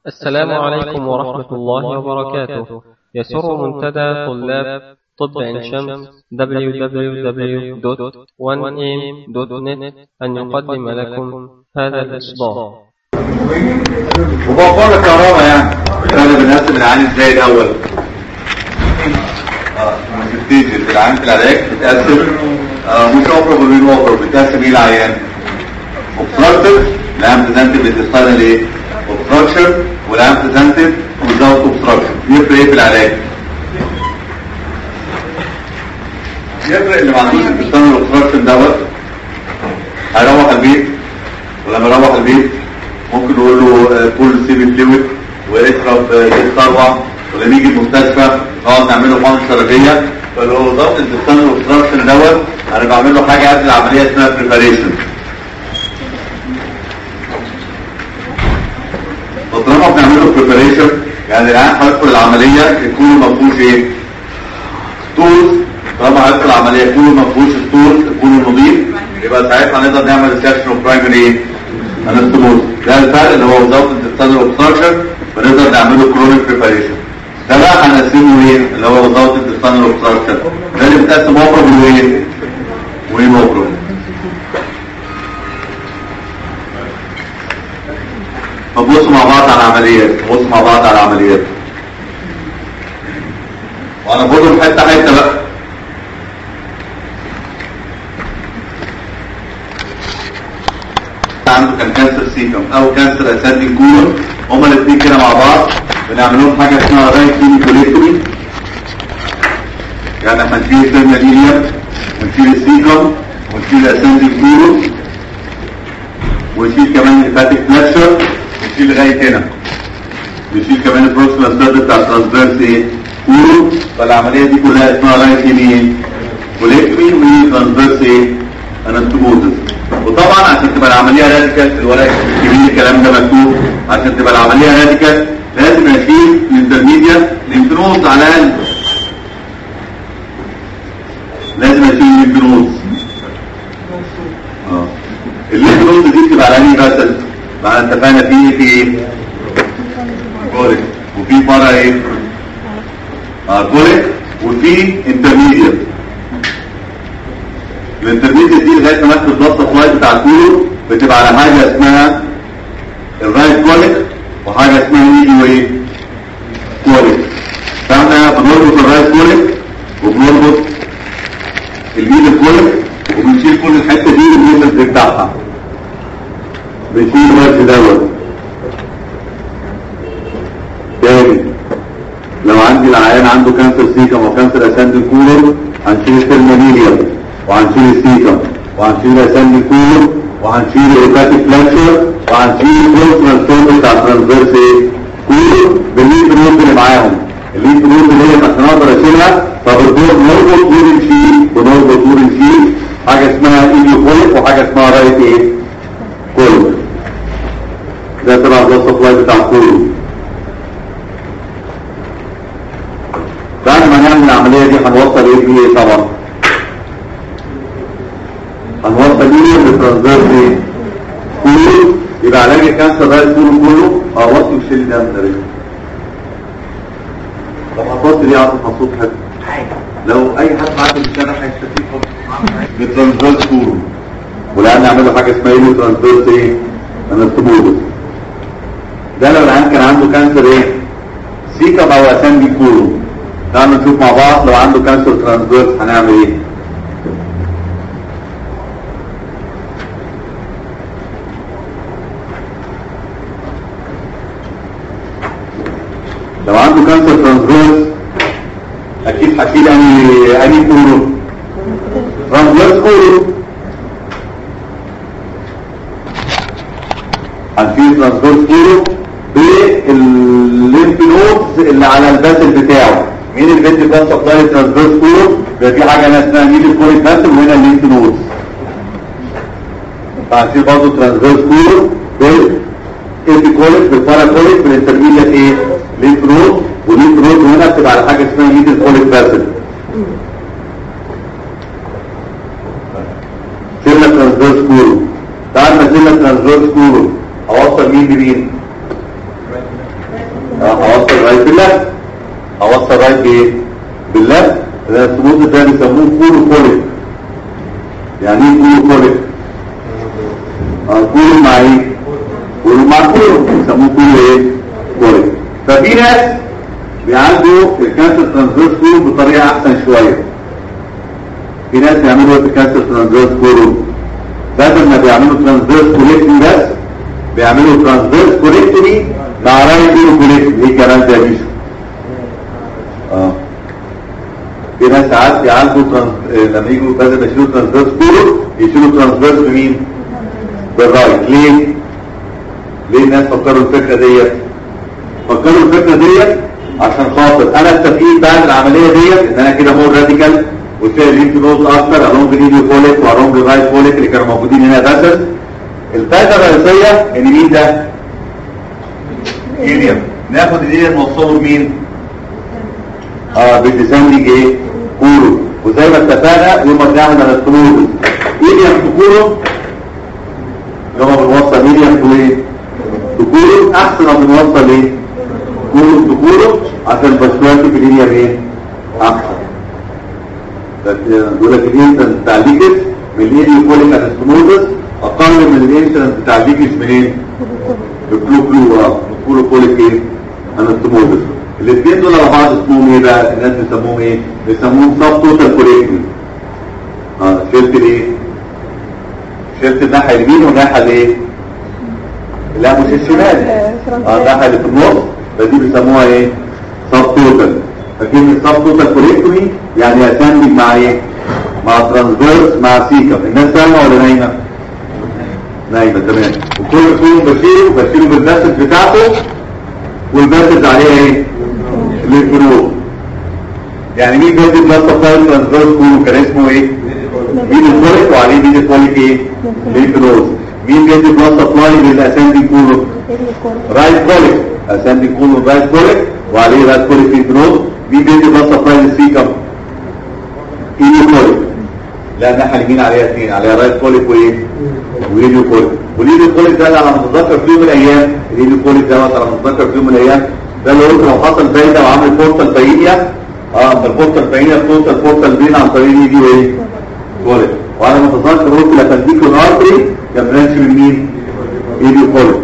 السلام عليكم ورحمة الله وبركاته يسر منتدى طلاب طب عين شمس www.1am.net أن يقدم لكم هذا الإصدار وبوفر لك كهرباء يعني انا بنقسم العين ازاي الاول اه بتيجي العين في العلاج بتقسم آه مش اوفر وبين اوفر بتقسم ايه العيان اوبستراكتيف العين بريزنتيف بالديستاينال ايه اوبستراكشن والعين بريزنتيف ويزاوت اوبستراكشن يفرق ايه في العلاج يفرق اللي ما عندوش الديستاينال اوبستراكشن دوت هيروح البيت ولما يروح البيت ممكن نقول له بول سيبي فلويد واشرب يتطوع ولما يجي المستشفى نقعد نعمل له فانكشن شرجيه فلو ضغط الدستان الاوبستراكشن دوت انا بعمل له حاجه قبل العمليه اسمها بريباريشن فطالما بنعمل له بريباريشن يعني الان هيدخل العمليه يكون ما فيهوش ايه؟ ستولز طالما هيدخل العمليه يكون ما فيهوش ستولز يكون نظيف يبقى ساعتها نقدر نعمل ريسكشن اوف برايمري ايه؟ انستموز ده الفرق اللي هو وزاره الدستان اوبستراكشن بنقدر نعمل له كرونيك بريباريشن ده بقى هنقسمه ايه اللي هو وزاره الدستان اوبستراكشن ده اللي بتقسم اوبرا وايه وايه اوبرا فبصوا مع بعض على العمليات نبص مع بعض على العمليات وانا بقول حته حته بقى عنده كان كانسر سيكم او كانسر اسادي كولون هما الاثنين كده مع بعض بنعمل لهم حاجه اسمها رايت كوليكتومي يعني احنا نشيل الفيرمالينيا ونشيل السيكم ونشيل الاسادي كولون ونشيل كمان الفاتيك فلاشر ونشيل لغايه هنا نشيل كمان البروكسيمال سيرد بتاع الترانسفيرس ايه كولون فالعمليه دي كلها اسمها رايت يمين كوليكتومي ودي ترانسفيرس ايه انستموزس وطبعا عشان تبقى العملية راديكال في الورق الكبير الكلام ده مكتوب عشان تبقى العملية راديكال لازم اشيل الانترميديا ليمفنوز على الاقل لازم اشيل الليمفنوز اه الليمفنوز دي بتبقى على انهي فاسل بقى اتفقنا في في ايه كوليك وفي فرع ايه اه كوليك وفي انترميديا الانترميديت دي لغايه ما ناخد البلاد سبلاي بتاع الكولو بتبقى على حاجه اسمها الرايت كوليك وحاجه اسمها ميدي وايه كوليك فاحنا بنربط الرايت كوليك وبنربط الميدي كوليك وبنشيل كل الحته دي والميدل بتاعها بنشيل الرايت دوت تاني لو عندي العيان عنده كانسر سيكم وكانسر اساند الكولون هنشيل الترمينيال وهنشيل السيكم وهنشيل اسامي الكور وهنشيل الهيباتيك فلاكشر وهنشيل البروكسيمال ستون بتاع الترانسفيرس كور بالليد نود اللي معاهم الليد نود اللي هي عشان اقدر اشيلها فبنربط نربط ونشيل ونربط ونشيل حاجه اسمها ايديو كوليك وحاجه اسمها رايت ايه كوليك ده تبع البلاد سبلاي بتاع الكور بعد ما نعمل العمليه دي هنوصل ايه بيه طبعا هنوصل ايه بالترانسفيرس ايه كله يبقى علاج الكانسر ده كله كله اغطي وشيل ده من الرجل لو هتوصل دي عاطف مصوت حلو لو اي حد معاك في الشارع هيستفيد بالترانسفيرس كله والان نعمل له حاجه اسمها ايه ترانسفيرس ايه انستموزس ده لو العيان كان عنده كانسر ايه سيكا او اسامي كله تعالوا نشوف مع بعض لو عنده كانسر ترانسفيرس هنعمل ايه لو عنده كانسر ترانسفيرس اكيد هشيل اني اني كورو ترانسفيرس كورو هنشيل ترانسفيرس كورو بالليمف نودز اللي على الباسل بتاعه مين اللي بيدي كان سبلاي ترانسفيرس كورو بيبقى في حاجه هنا اسمها ميدل كوريك باسل وهنا الليمف نودز فهنشيل برضه ترانسفيرس كورو بالإيبيكوليك بالباراكوليك بالانترميديات ايه ليمف نود وليمف نود هنا بتبقى على حاجه اسمها ميدل كوليك باسل شلنا ترانسفيرس كورو بعد ما شلنا ترانسفيرس كورو اوصل مين بمين رايت باللفت اوصل رايت بايه باللفت ده السموث ده بيسموه كولو كوليك يعني ايه كولو كوليك اه كولو مع ايه كولو مع كولو بيسموه كولو ايه كوليك ففي ناس بيعالجوا الكانسر ترانزفيرس كولو بطريقه احسن شويه في ناس يعملوا الكانسر ترانزفيرس كولو بدل ما بيعملوا ترانزفيرس كوليكتومي بس بيعملوا ترانزفيرس كوليكتومي مع رايت كوليكتومي ايه كمان ده مش اه في ناس ساعات يعالجوا ترانس... آه، لما يجوا بدل ما يشيلوا ترانسفيرس كولو يشيلوا ترانسفيرس بمين؟ بالرايت ليه؟ ليه الناس فكروا الفكره ديت؟ فكروا الفكره ديت عشان خاطر انا استفيد بعد العمليه ديت ان انا كده مور راديكال وتلاقي الليمف نود اكتر الونج ليديو فوليك والونج رايت فوليك اللي كانوا موجودين هنا بس الفائده الرئيسيه ان مين ده؟ ايليوم ناخد الايليوم نوصله بمين؟ اه بالديسندنج ايه كورو وزي ما اتفقنا يوم ما بنعمل الاستموز ايليوم تكورو لما بنوصل ايليوم تو ايه تكورو احسن ما بنوصل ايه كورو تكورو عشان البشواتي في الايليوم ايه احسن بيقول لك الانسنس بتاع الليكس من الايليوم فوليك الاستموزس اقل من الانسنس بتاع الليكس منين الكلو كلو اه الكلو فوليك ايه الاستموزس الاثنين دول على بعض اسمهم ايه بقى الناس بيسموهم ايه بيسموهم سب توتال كوليكتيف اه شلت الايه شلت الناحيه اليمين والناحيه الايه لا مش الشمال اه الناحيه اللي في النص فدي بيسموها ايه سب توتال فكلمه سب توتال كوليكتومي يعني اساندنج مع ايه مع ترانسفيرس مع سيكم الناس فاهمه ولا نايمه نايمه تمام وكل فيهم بشيله بشيله بالمسج بتاعته والمسج عليها ايه الانفلود يعني مين بيدي بلاد سبلاي ترانسفيرس كولو كان اسمه ايه مين الكوليك وعليه مين الكوليك ايه الانفلود مين بيدي بلاد سبلاي للاسندنج كولو رايت كوليك اسندنج كولو رايت كوليك وعليه رايت كوليك انفلود مين بيدي بلاد سبلاي للسيكم ايديو كوليك لا الناحيه اليمين عليها اثنين عليها رايت كوليك وايه وايديو كوليك والايديو كوليك ده على ما اتذكر في يوم من الايام الايديو كوليك ده على ما اتذكر في يوم من الايام ده اللي قلت لو حصل فايده وعمل بورتال فايديا اه ده البورتال فايديا بتوصل بورتال بين عن طريق الايديو ايه كوليك وعلى ما اتذكر قلت لابنديكو ارتري كان برانش من مين ايديو كوليك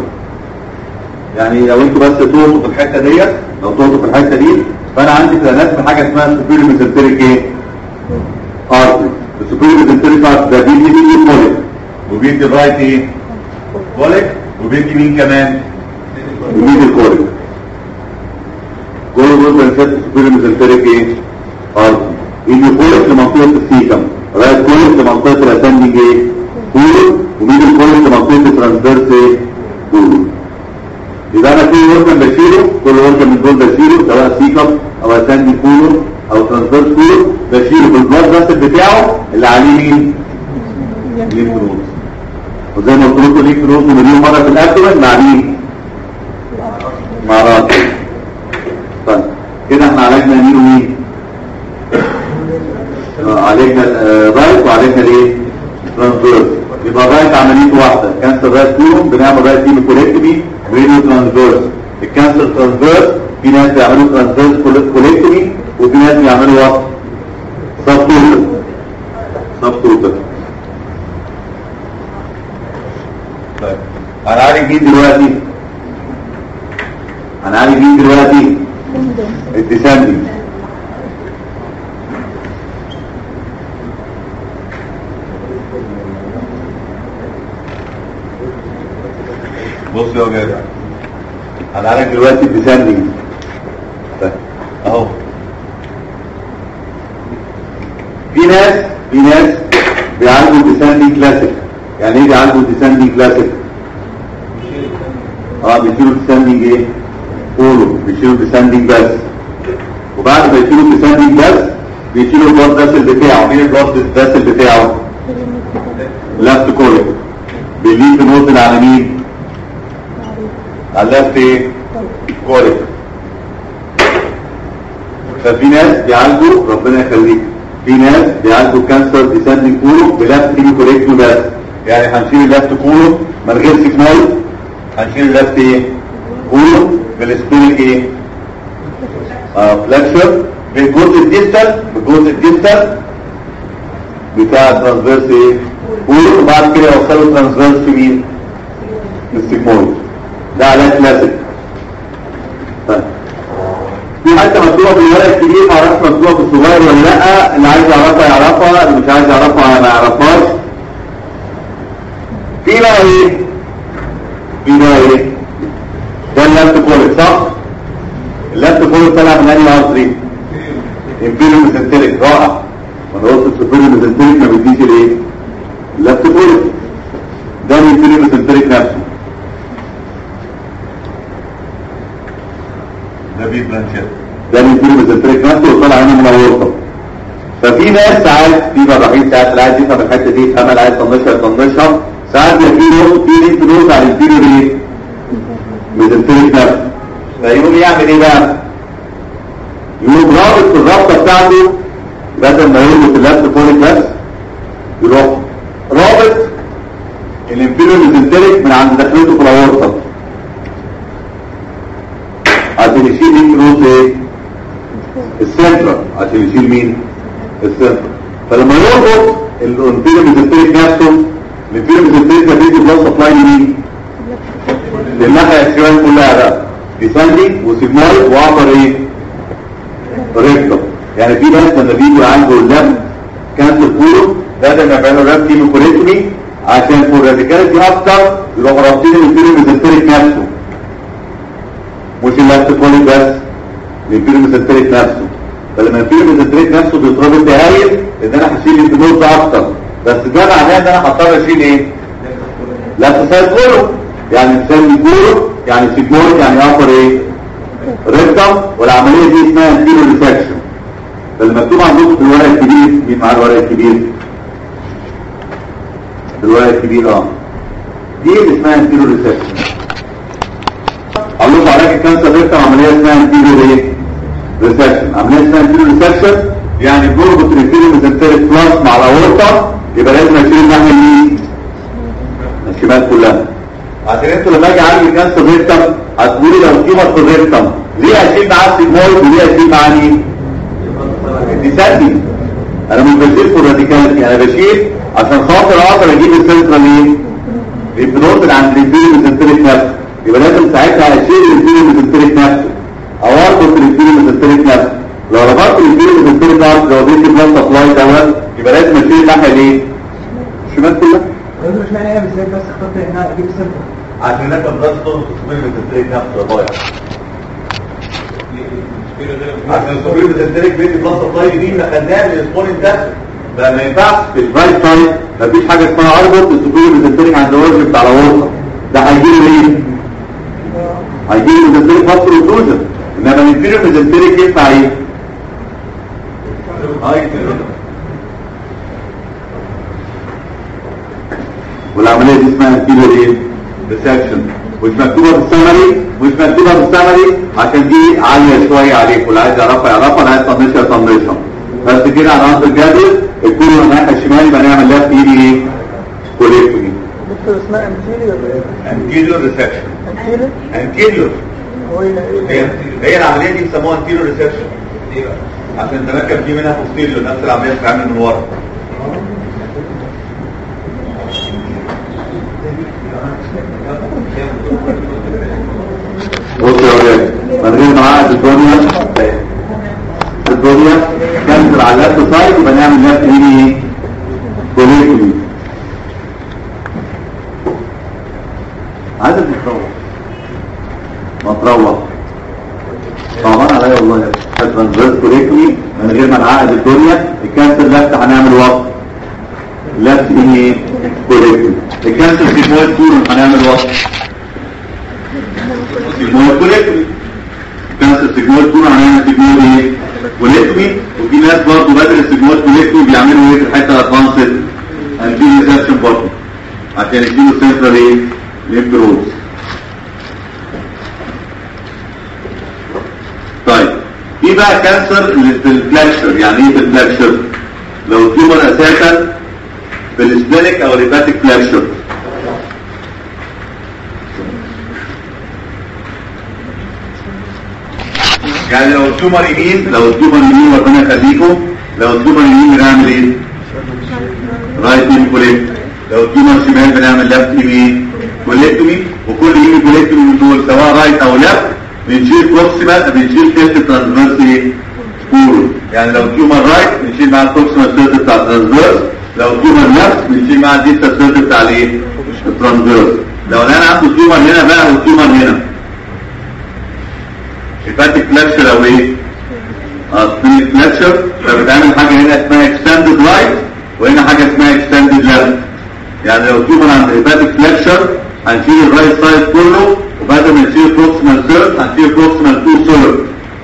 يعني لو انتوا بس تقطوا في الحته ديت لو تقطوا في الحته دي فانا عندي في الناس حاجه اسمها سوبيريور ميزنتريك ايه ارتري السوبيريور ميزنتريك ارتري ده بيدي ايديو كوليك وبيدي الرايت ايه كوليك وبيدي مين كمان وبيدي الكوليك كل دول بنسات سوبيريور ميزنتريك ايه ارتري ايديو كوليك لمنطقه السيكم رايت كوليك لمنطقه الاسندنج ايه كوليك وميدل كوليك لمنطقه الترانسفيرس ايه كوليك يبقى انا كل اورجن بشيله كل اورجن من دول بشيله سواء سيكم او اسندنج كولو او ترانسفيرس كولو بشيله بالبلاد فاسل بتاعه اللي عليه مين؟ ليف نود وزي ما قلت لكم ليف نود مليون مره في الابدومن مع مين؟ مع راس طيب كده احنا عالجنا مين ومين؟ آه، عالجنا الرايت وعالجنا الايه؟ ترانسفيرس يبقى الرايت عمليته واحده كانسر رايت كولوم بنعمل رايت تيم كوليكتومي رينو ترانسفيرس الكانسر ترانسفيرس في ناس بيعملوا ترانسفيرس كوليكتومي وفي ناس بيعملوا وات سب توتال سب توتال طيب هنعالج مين دلوقتي؟ هنعالج مين دلوقتي؟ الديسندنج بص يا جدع هنعالج دلوقتي الديسندنج طيب اهو في ناس في ناس بيعالجوا الديسندنج كلاسيك يعني ايه بيعالجوا الديسندنج كلاسيك اه بيشيلوا الديسندنج ايه كولو بيشيلوا الديسندنج بس وبعد ما يشيلوا الديسندنج بس بيشيلوا البلاد فاسل بتاعه مين البلاد فاسل بتاعه لفت كولو بيليف نوزل على مين على اللفت ايه كولو ففي ناس بيعالجوا ربنا يخليك في ناس بيعالجوا كانسر ديسندنج كولو بلفت ايدي كوريكتو بس يعني هنشيل اللفت كولو من غير سيكمال هنشيل اللفت ايه كولو بالسبيريك ايه اه فلكشر بالجزء الديستال بالجزء الديستال بتاع الترانسفيرس ايه قول وبعد كده يوصلوا ترانسفيرس مين السيجمويد ده علاج كلاسيك طيب في حته مكتوبه في الورق الكبير ما اعرفش مكتوبه في الصغير ولا لا اللي عايز يعرفها يعرفها اللي مش عايز يعرفها ما يعرفهاش في بقى ايه في بقى ايه ده اللابت كوليك صح اللابت كوليك طالع من انهي ارتري امبيريو ميزنتريك رائع وانا قلت السوبيريو ميزنتريك ما بيديش الايه اللابت كوليك ده الامبيريو ميزنتريك نفسه ده بي بلانشيت ده الامبيريو ميزنتريك نفسه وطالع هنا من الاورطه ففي ناس ساعات في مراحيل ساعات اللي عايز يفهم الحته دي يفهمها اللي عايز يطنشها يطنشها ساعات بيبقى في نقطه في لينك نوت على الامبيريو ايه ميزنتريك نفسه فيقوم يعمل ايه بقى يقوم رابط في الرابطه بتاعته بدل ما يربط اللفت فوليك بس يروح رابط الامبيريو ميزنتريك من عند دخلته في الاورطه عشان يشيل لينك نوت ايه السنترال عشان يشيل مين السنترال فلما يربط الامبيريو ميزنتريك نفسه الامبيريو ميزنتريك ده بيدي بلس سبلاي لمين للناحية الشمال كلها بقى بيساندي وسيجمويد وعبر ايه ريكتر يعني في ناس لما بيجوا عنده اللم كانسر كولو بدل ما يعملوا لاب كيموكوليتومي عشان فور راديكاليتي اكتر يبقوا رابطين الامبيريو ميزنتريك نفسه مش اللابت كوليك بس الامبيريو ميزنتريك نفسه فلما الامبيريو ميزنتريك نفسه بيتربط بهايل ان انا هشيل الدموز اكتر بس ده معناه ان انا هضطر اشيل ايه لابت سايد كولو يعني نسمي كورو يعني سيجمويد يعني ابر ايه ريكتم والعمليه دي اسمها انتيرو ريسكشن فالمكتوب عندكم في الورق الكبير مين معاه الورق الكبير في الورق الكبير اه دي اللي اسمها انتيرو ريسكشن اقول لكم علاج الكانسر ريكتم عمليه اسمها انتيرو ايه ريسكشن عمليه اسمها انتيرو ريسكشن يعني بنربط الانتيرو ميزنتريك بلس مع الاورطه يبقى لازم اشيل الناحيه اليمين الشمال كلها عشان انتوا لما اجي اعالج الكانسر ريكتم هتقولي لو تيومر في الريكتم ليه اشيل معاه السيجمويد وليه اشيل معاه مين؟ الديسادي انا مش بشيل في الراديكاليتي انا بشيل عشان خاطر اقدر اجيب السنترال ايه؟ البنوت اللي عند الانفيريو ميزنتريك نفسه يبقى لازم ساعتها اشيل الانفيريو ميزنتريك نفسه او اربط الانفيريو ميزنتريك نفسه لو ربطت الانفيريو ميزنتريك نفسه لو اديت بلس سبلاي دوت يبقى لازم اشيل الناحيه الايه؟ الشمال كلها لازم مش معنى ايه بالذات بس خاطر ان انا اجيب السنتر عشان هناك بلس تربط السوبر ميزنتريك نفسه ضايع عشان السوبر ميزنتريك بيدي بلس سبلاي دي ما خدناها من السبورين ده بقى ما ينفعش في الرايت سايد مفيش حاجه اسمها اربط السوبر ميزنتريك عند الورج بتاع الورقه ده هيجيله ايه؟ هيجيله ميزنتريك فاستر اوكلوجن انما الانفيريو ميزنتريك ينفع ايه؟ هاي والعمليه دي اسمها انتيريور ايه؟ ريسكشن مش مكتوبه في السمري مش مكتوبه في السمري عشان دي عاليه شويه عليك واللي عايز يعرفها يعرفها واللي عايز يطنشها يطنشها بس كده على ارض الجدول الكل من الناحيه الشمال يبقى نعمل لها في ايدي ايه؟ كوليكتومي دكتور اسمها انتيريور انتيريور ريسكشن انتيريور انتيريور هو هي ايه هي العمليه دي بيسموها انتيريور ريسكشن ليه بقى؟ عشان زمان كان في منها بوستيريور نفس العمليه بتتعمل من ورا بص يا ولاد من غير ما اعقد الدنيا الدنيا كانسل على اللفت سايد يبقى نعمل لفت ايه كوليكتومي عايزك تروح ما تروح صعبان عليا والله يا اخي ترانزفيرس كوليكتومي من غير ما نعقد الدنيا الكانسر لفت هنعمل وقت لفت ايه كوليكتومي الكانسر في مواد كورن هنعمل وقت سيجمويد كوليكتومي كانسر سيجمويد كورن هنعمل سيجمويد ايه كوليكتومي وفي ناس برضه بدل السيجمويد كوليكتومي بيعملوا ايه في الحته الادفانسد انتي ريسبشن برضه عشان يديله سنترال ايه ليمف رودز طيب في بقى كانسر اللي في الفلاكشر يعني ايه في الفلاكشر لو التيومر اساسا في السبلينك او الهيباتيك فلاكشر يعني لو التيومر يمين لو التيومر يمين ربنا يخليكم لو التيومر يمين بنعمل ايه؟ رايت يمين كوليكت لو التيومر شمال بنعمل لفت يمين كوليكتومي وكل يمين كوليكتومي من دول سواء رايت او لفت بنشيل بروكسيمال بنشيل فيست ترانسفيرس ايه؟ كورو يعني لو التيومر رايت بنشيل معاه البروكسيمال سيرت بتاع الترانسفيرس لو التيومر لفت بنشيل معاه الديستال سيرت بتاع الايه؟ الترانسفيرس لو انا عنده تيومر هنا بقى والتيومر هنا هيباتيك فلاكشر او ايه؟ سبينيك فلاكشر فبتعمل حاجه هنا اسمها اكستندد رايت وهنا حاجه اسمها اكستندد ليفت يعني لو تيومر عند هيباتيك فلاكشر هنشيل الرايت سايد كله وبعد ما نشيل بروكسيمال ثيرد هنشيل بروكسيمال تو ثيرد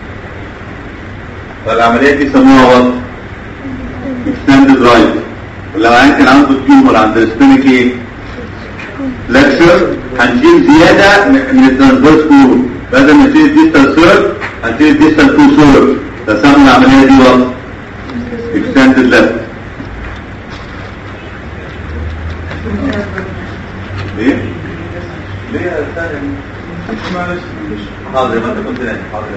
فالعمليه دي سموها وات؟ اكستندد رايت ولو عين كان عنده تيومر عند السبينيك ايه؟ فلاكشر هنشيل زياده من الترانسفيرس كورو بدل ما نشيل الديستال ثيرد هنشيل الديستال تو ثيرد تسمى العمليه دي وات؟ اكستندد ليفت ليه؟ ليه يا استاذ معلش حاضر ما انت كنت نايم حاضر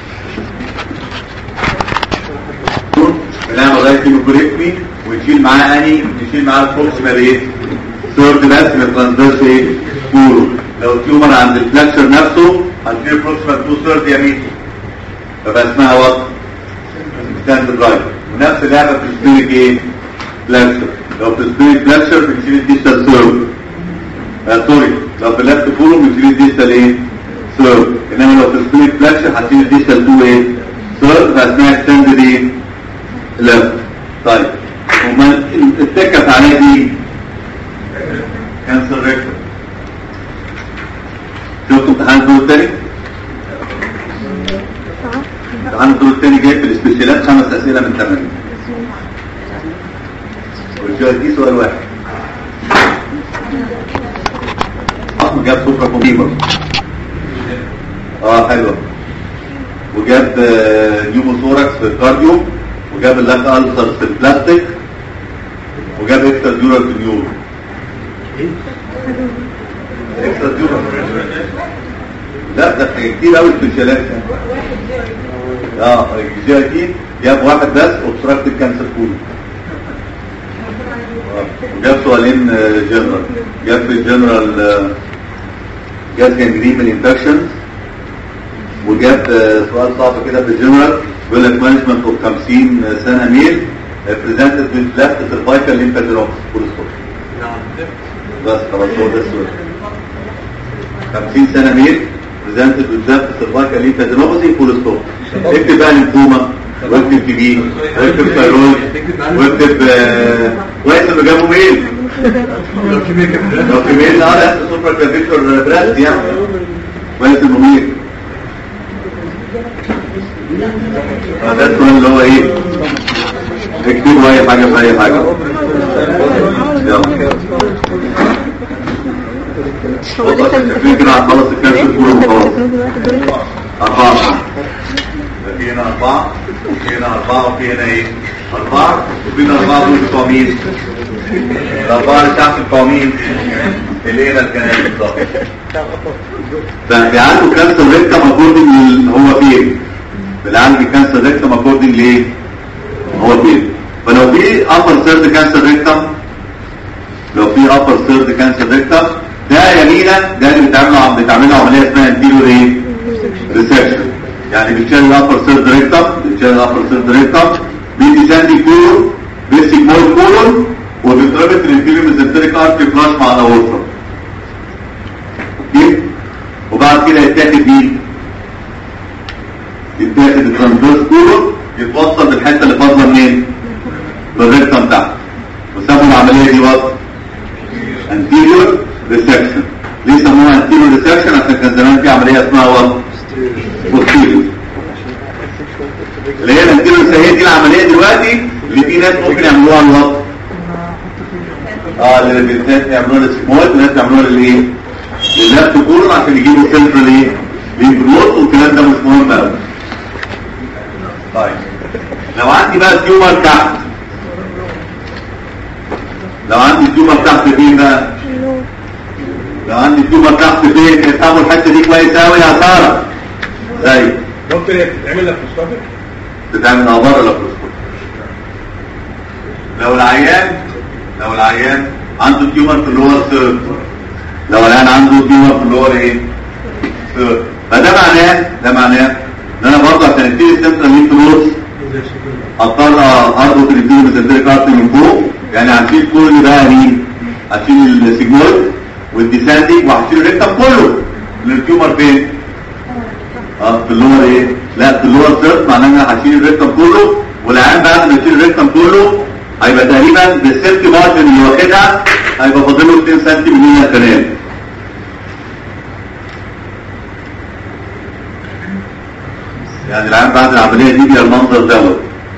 بنعمل رايت كيموكوريكمي ونشيل معاه اني نشيل معاه البروكسيمال ايه؟ ثيرد بس من الترانسفيرس ايه؟ كورو لو التيومر عند الفلاكشر نفسه هنشيل البروكسيمال تو ثيرد يمين فبقى اسمها وات؟ ستاند رايت ونفس اللعبه في السبيريك ايه؟ فلاكشر لو في السبيريك فلاكشر بنشيل الديستال ثيرد آه سوري لو في اللفت كله بنشيل الديستال ايه؟ ثيرد انما لو في السبيريك فلاكشر هتشيل الديستال تو ايه؟ ثيرد فاسمها اكستندد ايه؟ لفت طيب وما التكت عليه دي كانسر ريكتر شفتوا امتحان الدور الثاني؟ امتحان الدور الثاني جاي في الاسبيشالات خمس اسئله من ثمانيه والجواب دي سؤال واحد اصلا جاب سفرة كومبيمر اه حلوة وجاب آه، نيوموثوركس في الكارديو وجاب اللاك ألسر في البلاستيك وجاب اكسترا ديورال في النيورو اكسترا ديورال لا ده كتير قوي سبيشالات اه الجي اي تي جاب واحد بس اوبستراكتيف كانسر كله وجاب سؤالين جنرال جاب في الجنرال آه، جاب جانجريمال انفكشن وجاب آه، سؤال صعب كده في الجنرال بيقول لك مانجمنت اوف 50 سنه ميل بريزنتد ويز ليفت سيرفايكال ليمفادينوبس فول ستوب بس خلاص هو ده السؤال 50 سنه ميل بريزنتد ويز ليفت سيرفايكال ليمفادينوبس فول ستوب اكتب بقى ليمفوما واكتب تي بي واكتب ثايرويد واكتب آه، كويس انه جابوا ميل لو في ميل اه لا سوبر كافيكتور براست يعني كويس انه ميل آه، ده السؤال اللي هو ايه اكتبوا اي حاجه في اي حاجه يلا هو لسه في كده هنخلص الكانسر كله خلاص دلوقتي أربعة في هنا أربعة وفي هنا أربعة وفي هنا إيه؟ أربعة وفي هنا أربعة دول بتوع مين؟ الأربعة اللي تحت بتوع مين؟ اللي هنا الكنال بالظبط فاللي عنده كانسر ريكتم أكوردنج هو فين؟ اللي عنده كانسر ريكتم أكوردنج لإيه؟ هو فين؟ فلو في upper third cancer rectum لو في upper third cancer rectum ده يمينا ده اللي بتعمله بتعمله عمليه اسمها anterior ايه؟ ريسكشن يعني بتشيل الابر سيرد ريكتم بتشيل الابر سيرد ريكتم بيدي ساندي كولون بيسك مول كولون وبيتربط الانتيريور ميزنتريك ارتري فلاش مع الاورطه اوكي وبعد كده يتاخد ايه يتاخد الترانسفيرس كولون يتوصل بالحته اللي فاضله منين بالريكتم تحت وسموا العمليه دي وات anterior resection ليه سموها anterior resection عشان كان زمان في عمليه اسمها وات posterior اللي هي الانتيريور هي دي العمليه دلوقتي اللي في ناس ممكن يعملوها الوات اه اللي الناس يعملوها السمول وناس يعملوها للايه لللفت كولون عشان يجيبوا سنترال ايه للجلوت والكلام ده مش مهم قوي طيب لو عندي بقى تيومر تحت لو عندي تيومر تحت فين بقى لو عندي تيومر تحت فين افهموا الحته دي كويس قوي يا ساره زي قلت لي بتتعمل لابروسكوبيك بتعمل اه بره لابروسكوب لو العيان لو العيان عنده تيومر في اللور ثيرد لو العيان عنده تيومر في اللور ايه ثيرد فده معناه ده معناه ان انا برضه عشان اديني السنترال لينك نوتس اضطر اربط الفيديو ميزنتريك ارتري من فوق يعني هشيل كل ده مين هشيل السيجمويد والديسانديك وهشيل الريكتم كله من التيومر فين اه في اللور ايه لا في اللور سيرت معناه ان انا هشيل الريكتم كله والعيان بعد ما يشيل الريكتم كله هيبقى تقريبا بالسيفتي مارجن اللي واخدها هيبقى فاضل له 2 سم من الكلام يعني العيان بعد العمليه دي بيبقى المنظر دوت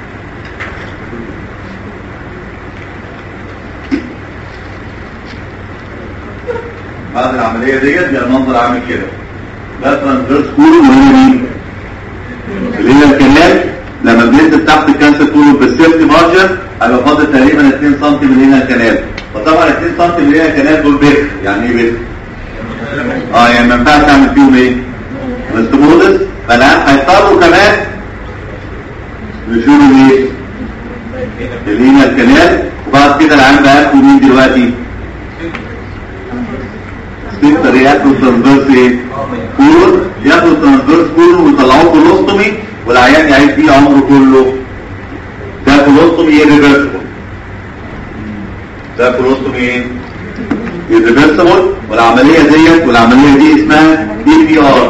بعد العمليه ديت بيبقى المنظر عامل كده ده ترانسفيرس كولون وهي مين؟ اللي هي الكنال لما بينزل تحت الكانسر كولون بالسيفتي مارجن هيبقى فاضل تقريبا 2 سم من هنا الكنال فطبعا 2 سم من هنا الكنال دول بخ يعني ايه بخ؟ اه يعني ما ينفعش اعمل فيهم ايه؟ الاستمودس فالان هيضطروا كمان يشيلوا ايه؟ اللي هنا الكنال وبعد كده العيان بقى ياخد مين دلوقتي؟ ستة ياخد ترانسفيرس ايه؟ كولون ياخد ترانسفيرس كولون ويطلعوه كولوستومي والعيان يعيش فيه عمره كله ده كولوستومي ايريفرسبل ده كولوستومي ايه؟ ايريفرسبل والعملية ديت والعملية دي اسمها اي بي ار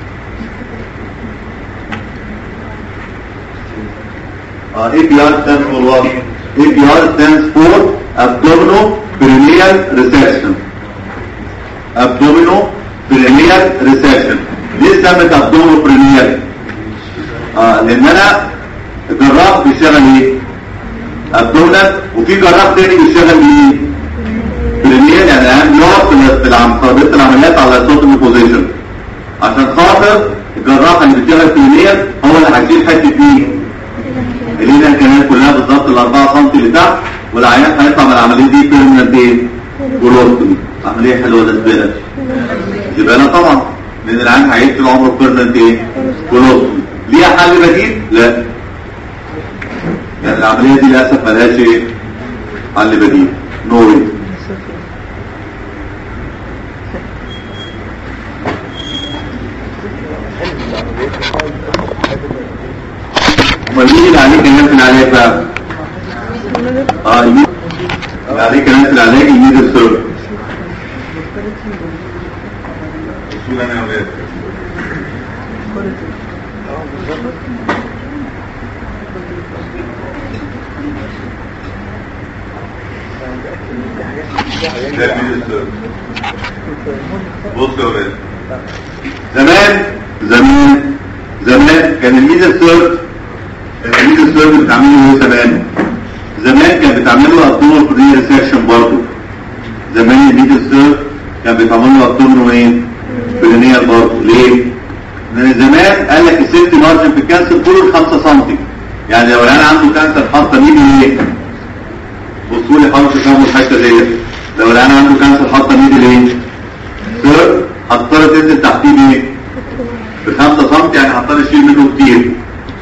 اه اي بي ار stands for what? اي بي ار stands for abdominal perineal resection abdominal perineal resection ليه سمت abdominal perineal اه لان انا جراح بيشتغل ايه abdominal وفي جراح تاني بيشتغل ايه perineal يعني اهم يقف في العم- قابلة العمليات على صوت البوزيشن عشان خاطر الجراح اللي بيشتغل perineal هو اللي هيشيل حته ايه الليله كمان كلها بالظبط ال 4 سم اللي تحت والعيان هيطلع من العمليه دي بيرمننت ايه جلوستومي عمليه حلوه ده زباله زباله طبعا لان العيان هيعيش طول عمره بيرمننت ايه جلوستومي ليها حل بديل لا يعني العمليه دي للاسف ملهاش ايه حل بديل نو واي امال مين اللي عليه كلام في العلاج بقى اه يمين اللي عليه كلام في العلاج يمين السر اصول انا يا ولاد ده يمين السر بص يا ولاد زمان زمان زمان كان الميزه السيرف الميزه السيرف بتعمله ايه زمان زمان كان بتعمل له ابدومينال كورنيا ريسكشن برضه زمان الميزه السيرف كان بيتعمل له ابدومينال ايه كورنيا برضه ليه لان زمان قال لك السيفتي مارجن في الكانسر كله 5 سم يعني لو العيان عنده كانسر حاطه ميدي ليه بصوا لي خالص تفهموا الحته ديت لو العيان عنده كانسر حاطه ميدي ليه سيرف هتضطر تنزل تحتيه بايه بخمسة سم يعني هضطر اشيل منه كتير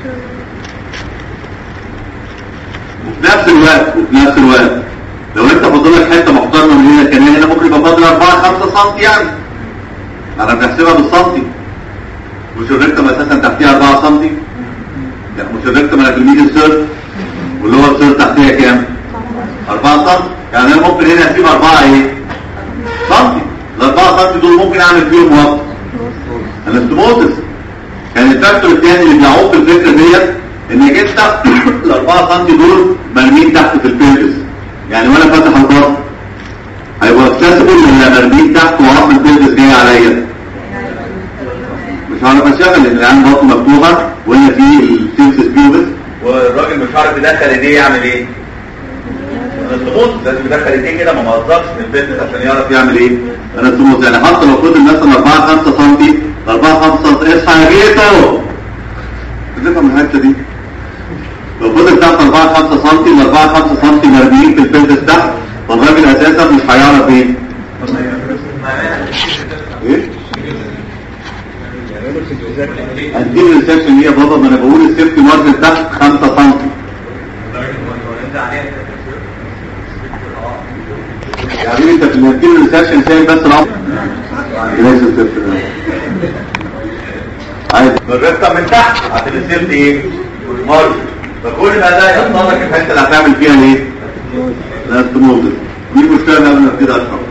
وفي نفس الوقت وفي نفس الوقت لو انت فاضل لك حته محترمه من هنا كان هنا ممكن يبقى فاضل 4 5 سم يعني انا بحسبها بالسنتي مش الريكتم اساسا تحتيها 4 سم لا مش الريكتم انا في الميدل سيرف واللي هو السيرف تحتيها كام 4 سم يعني انا ممكن هنا اسيب 4 ايه سم ال 4 سم دول ممكن اعمل فيهم وقت الاستموتس كان الفاكتور الثاني اللي بيعوق الفكره ديت انك انت ال 4 سم دول مرمين تحت في البيلفس يعني وانا فاتح البطن هيبقى اكسسبل ولا مرمين تحت وعظم البيلفس جاي عليا مش هعرف اشغل لان العين بطن مفتوحه وهنا في السيمسس بيوبس والراجل مش عارف يدخل ايديه يعمل ايه الاستموت لازم يدخل ايديه كده ما مهزرش من البيلفس عشان يعرف يعمل ايه الاستموت يعني حتى لو فضل مثلا 4 5 سم 4 5 سم اصحى يا جيتو تفهم الحته دي لو فضل تحت 4 5 سم ال 4 5 سم مرميين في البيلفس تحت فالراجل اساسا مش هيعرف ايه ايه انتيريور سيكشن ايه يا بابا ما انا بقول السيفتي مارجن تحت 5 سم يا حبيبي انت في الانتيريور سيكشن شايف بس العظم ليس السيفتي عايز الرفته من تحت عشان السيفتي ايه مارجن فكل ما ده يحصل لك الحته اللي هتعمل فيها ايه الاستموزس دي مشكله قبل ما ابتدي اشرح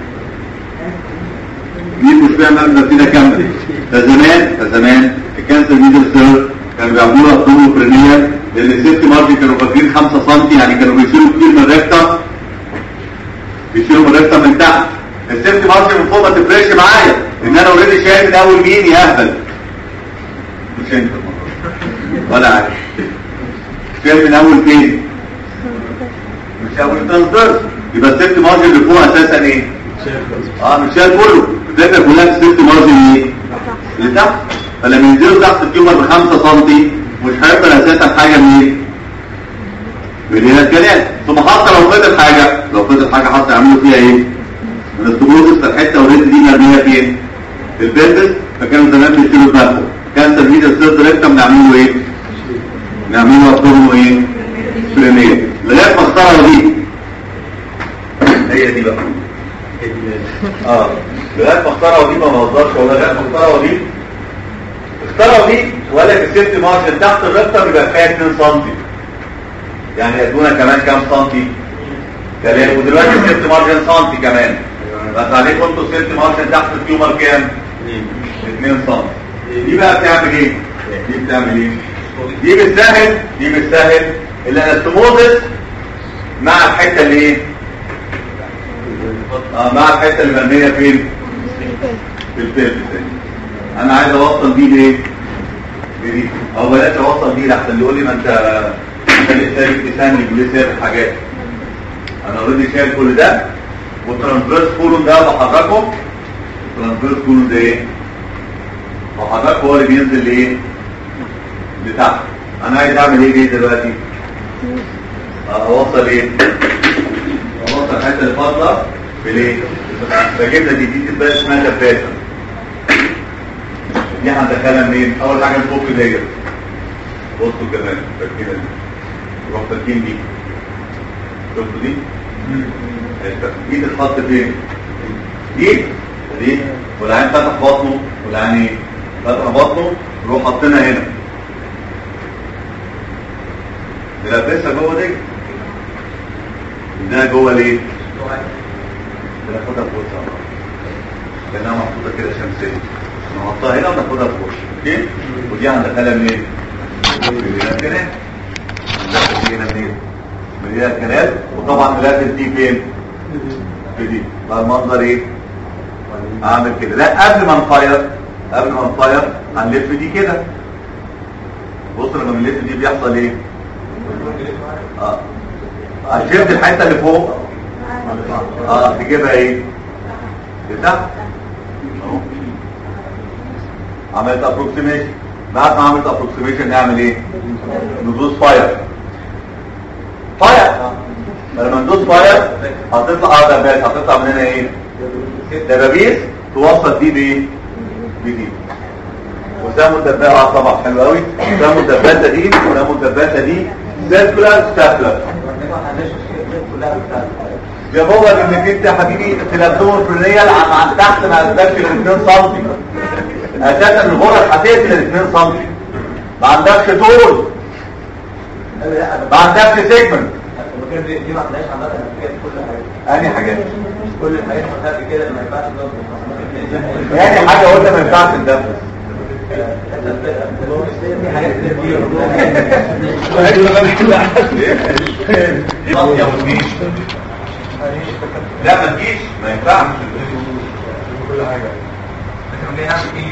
دي مشكله قبل ما ابتدي اكمل ده زمان ده زمان الكانسر ميدل سير كانوا بيعملوا ابدومو برينيال لان السيفتي مارجن كانوا فاكرين 5 سم يعني كانوا بيشيلوا كتير من الرفته بيشيلوا من الرفته من تحت السيفتي مارجن من فوق ما تفرقش معايا ان انا اوريدي شايل من اول مين يا اهبل مش انت ولا عارف شايل من اول فين مش اول تنظر يبقى السيفتي مارجن اللي فوق اساسا ايه اه مش شايل كله الفكره كلها السيفتي مارجن ايه اللي تحت فلما ينزلوا تحت التيومر ب 5 سم مش هيقبل اساسا حاجه من ايه من هنا الكلام ثم حتى لو فضل حاجه لو فضل حاجه حتى يعملوا فيها ايه من التبروتس الحته اوريدي دي مرميه فين في البيلبس فكانوا زمان بيشيلوا الباكو كانسر ميديا سيرت ريكتم نعمله ايه نعمله ابدومو ايه برينيه لغايه ما اختاروا دي هي دي بقى اه لغايه ما اختاروا دي ما بهزرش ولا لغايه ما اختاروا دي اختاروا دي ولا السيفت مارجن تحت الرقم يبقى فيها 2 سم يعني يدونا كمان كام سنتي كلام ودلوقتي السيفت مارجن سنتي كمان بس عليكم انتوا السيفت مارجن تحت التيومر كام 2 سم دي بقى بتعمل ايه دي بتعمل ايه دي بتسهل دي بتسهل الانستموزس مع الحته اللي ايه اه مع الحته اللي مرميه فين في البيت انا عايز اوصل دي لايه بدي او بلاش اوصل دي لحسن يقول لي ما انت انت لسه بتسالني وليه سايب حاجات انا اوريدي شايل كل ده والترانسفيرس كولون ده بحركه الترانسفيرس كولون ده ايه بحركه هو اللي بينزل لايه لتحت انا عايز اعمل ايه دي دلوقتي اوصل ايه اوصل الحته اللي فاضله بالايه بجيب لك دي دي تبقى اسمها دباسه دي هندخلها منين اول حاجه الفوق ديت بصوا كمان فاكرين دي روح فاكرين دي شفتوا دي دي تتحط فين دي دي والعين فتح بطنه والعين ايه فتح بطنه نروح حاطينها هنا نلبسها جوه دي ده جوه ليه بناخدها في وسط كانها محطوطه كده شمسيه نحطها هنا وناخدها في وش اوكي ودي هندخلها منين من هنا الكنال هندخل هنا منين من هنا الكنال وطبعا لازم دي فين في دي بقى المنظر ايه اعمل كده لا قبل ما نفاير قبل ما نفاير هنلف دي كده بص لما بنلف دي بيحصل ايه اه شفت الحته اللي فوق اه تجيبها ايه لتحت اهو عملت ابروكسيميشن بعد ما عملت ابروكسيميشن نعمل ايه ندوس فاير فاير لما ندوس فاير هتطلع اه دبابات هتطلع من هنا ايه دبابيس توصل دي بايه بدي وسموا الدبابه اه طبعا حلو قوي سموا الدبابه دي وسموا الدبابه دي سيركولار ستابلر يا بابا انك انت يا حبيبي في الابدومن برينيال عن عن تحت ما عندكش ال 2 سم اساسا الغرة هتقفل ال 2 سم ما عندكش طول ما عندكش سيجمنت دي ما عندهاش عامه في كل حاجه انهي حاجات كل الحاجات ما كده ما ينفعش تضرب يعني حاجه قلت ما ينفعش تدبس في حاجات كتير ناصيه وتجيش لا ما تجيش ما ينفعش كل حاجه لكن ليه نعمل ايه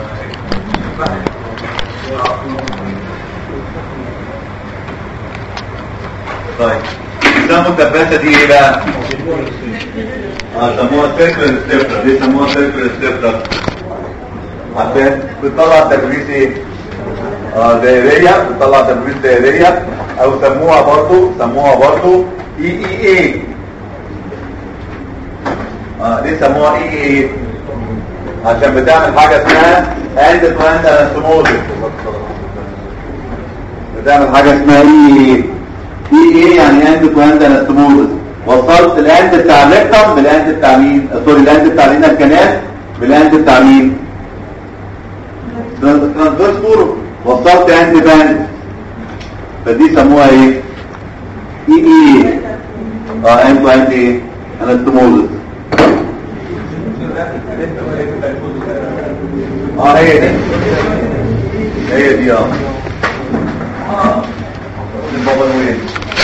طيب سموا الدباسه دي ايه بقى اه سموها سيركل ستيبلر دي سموها سيركل ستيبلر عشان بتطلع تدريس ايه اه دائريه بتطلع تدريس دائريه او سموها برضو سموها برضو اي اي اي اه دي سموها اي اي عشان بتعمل حاجة اسمها اند تو اند انستموزس بتعمل حاجة اسمها ايه ايه ايه يعني اند تو اند انستموزس وصلت الاند بتاع الريكتم بالاند بتاع مين آه، سوري الاند بتاع لينا الكنال بالاند بتاع مين ترانسفيرس فورم وصلت اند باند فدي سموها ايه ايه ايه اه اند تو اند ايه انستموزس اه هي دي هي دي اه اه بابا وين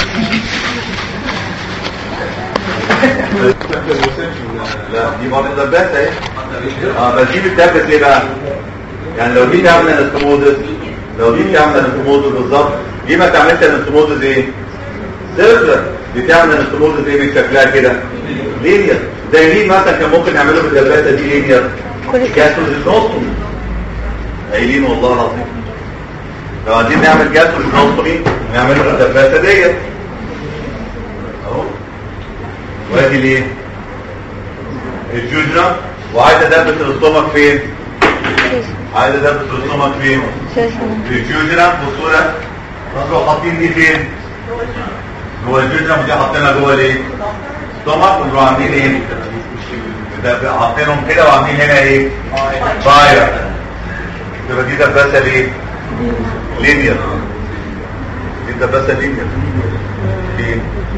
لا دي برضه دباسه اهي اه بس دي بتدبس ايه بقى يعني لو دي تعمل انستموزس لو دي تعمل انستموزس بالظبط دي ما تعملش انستموزس ايه سيركلر دي تعمل انستموزس ايه بشكلها كده لينير زي مين مثلا كان ممكن يعملوا بالدباسه دي لينير جاستروزيتوستومي قايلين والله العظيم لو عايزين نعمل جاستروزيتوستومي نعمله بالدباسه ديت اهو وادي ليه الجوجرا وعايز ادبس الاستومك فين عايز ادبس الاستومك فين في الجوجرا بصوره نروح حاطين دي فين جوه الجوجرا ودي حاطينها جوه الايه ستومك ونروح عاملين ايه ده حاطينهم كده وعاملين هنا ايه فاير تبقى دي دباسه ليه لينير دي دباسه لينير ليه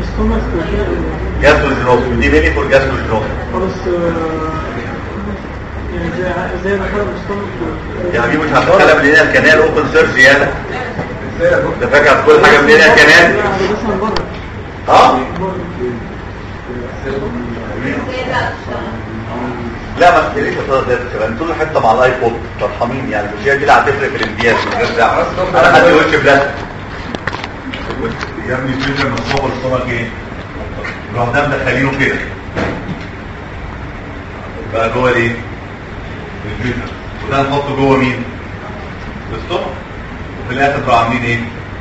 جاسو جنوس دي ليني فور جاسو جنوس خلاص يعني زي زي ما كان مستمر يعني دي مش هتدخلها من هنا الكنال اوبن سيرش يالا ده فاكر هتقول حاجه من هنا الكنال بس من بره اه لا ما تقليش يا كمان طول حته مع الايبود ترحمين يعني مش هي دي اللي هتفرق في الامتياز من غير دعوه انا حد يقولش بلاستيك يا ابني الفكره مصوبه الصوره ايه نروح ده مدخلينه كده بقى جوه الايه الفكره وده نحطه جوه مين الصوره وفي الاخر بقى عاملين ايه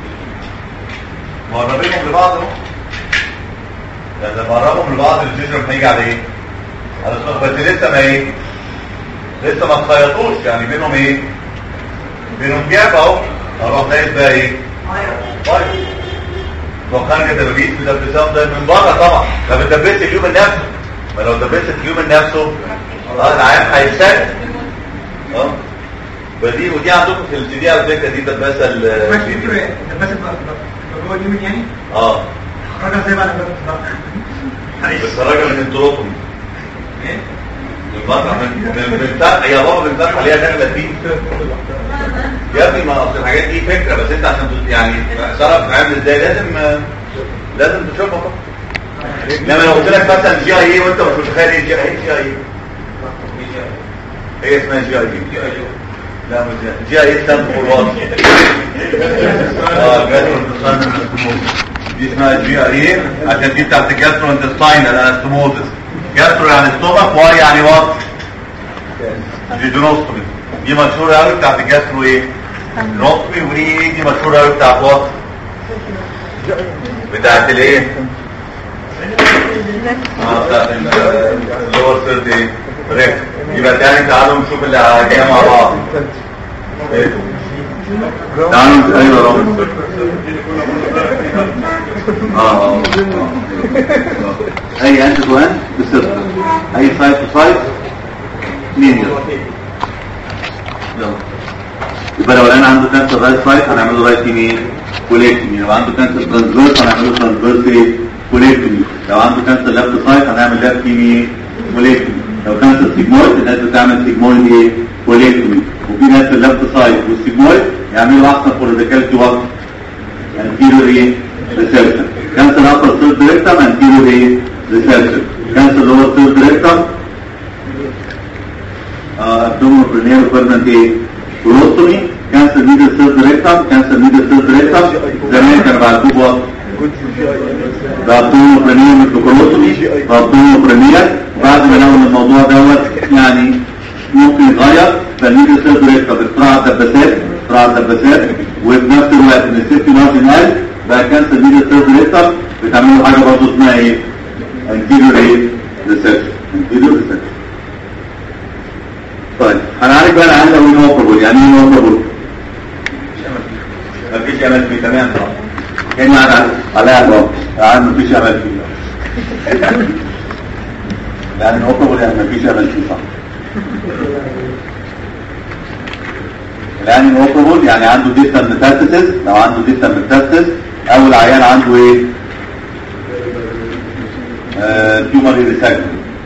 مقربينهم لبعض اهو يعني لما قربهم لبعض الجيجرم هيجي على ايه على الصوره بس لسه ما ايه لسه ما اتخيطوش يعني بينهم ايه بينهم جاب اهو اروح دايس بقى ايه طيب وخارج الدبابيس بتدبسهم ده من بره طبعا ما بتدبسش اليوم نفسه ما لو دبست اليوم نفسه اه العيان هيتسد اه فدي ودي عندكم في الجديد على فكره دي دباسه ال بس جوه اليومين يعني اه خرجها زي ما انا بس راجل من التروكم ايه المطرح من من من بتاع يا بابا من بتاع عليها دخلة دي يا ابني ما اصل الحاجات دي فكرة بس انت عشان تت- يعني صرف عامل ازاي لازم لازم تشوفها طبعا انما لو قلت لك مثلا جي اي وانت مش متخيل ايه جي اي جي اي هي اسمها جي اي لا مش جي اي ستاند فور وات اه جاسترو انتستاينال دي اسمها جي اي عشان دي بتاعت جاسترو انتستاينال انستموزس جاسترو يعني ستومك واي يعني وات جيجونوستومي دي مشهورة قوي بتاعت الجاسترو ايه نوستومي ودي دي مشهورة قوي بتاعت وات بتاعت الايه اه بتاعت اللور سيرد ايه ريك يبقى تاني تعالوا نشوف اللي هجينا مع بعض ايه تعالوا ايوه رامز اه اه اي انت تو انت بصفر اي سايد تو سايد لينير يلا يبقى لو انا عنده كانسر رايت سايد هنعمل له رايت يمين كوليكتومي لو عنده كانسر ترانسفيرس هنعمل له ترانسفيرس كوليكتومي لو عنده كانسر ليفت سايد هنعمل ليفت يمين كوليكتومي لو كانسر سيجمويد الناس بتعمل سيجمويد ايه كوليكتومي وفي ناس الليفت سايد والسيجمويد يعملوا احسن فوريديكالتي وقت anterior ايه reception كانسر upper third rectum anterior ايه reception كانسر lower third rectum abdominal perineal permanent ايه colostomy كانسر middle third rectum كانسر middle third rectum زمان كانوا بعتوه وقت abdominal perineal microcolostomy abdominal perineal بعد ما لقوا ان الموضوع دوت يعني ممكن يتغير فالميدل ثيرد rectum اختراع الدباسات اختراع الدباسات وفي نفس الوقت ان السيفتي مارجن قل بقى كانسر ميدل ثيرد rectum بتعملوا حاجه برضه اسمها ايه؟ anterior ايه؟ resection anterior resection طيب هنعالج بقى العيان لو انوبربل يعني ايه انوبربل؟ مفيش امل فيه تمام طبعا كان قاعد عليها الوقت العيان مفيش امل فيه يعني انوبربل يعني مفيش امل فيه صح العيان انوبربل يعني عنده ديستال ميتاستاسيس لو عنده ديستال ميتاستاسيس او العيان عنده ايه؟ تيومر ريسكت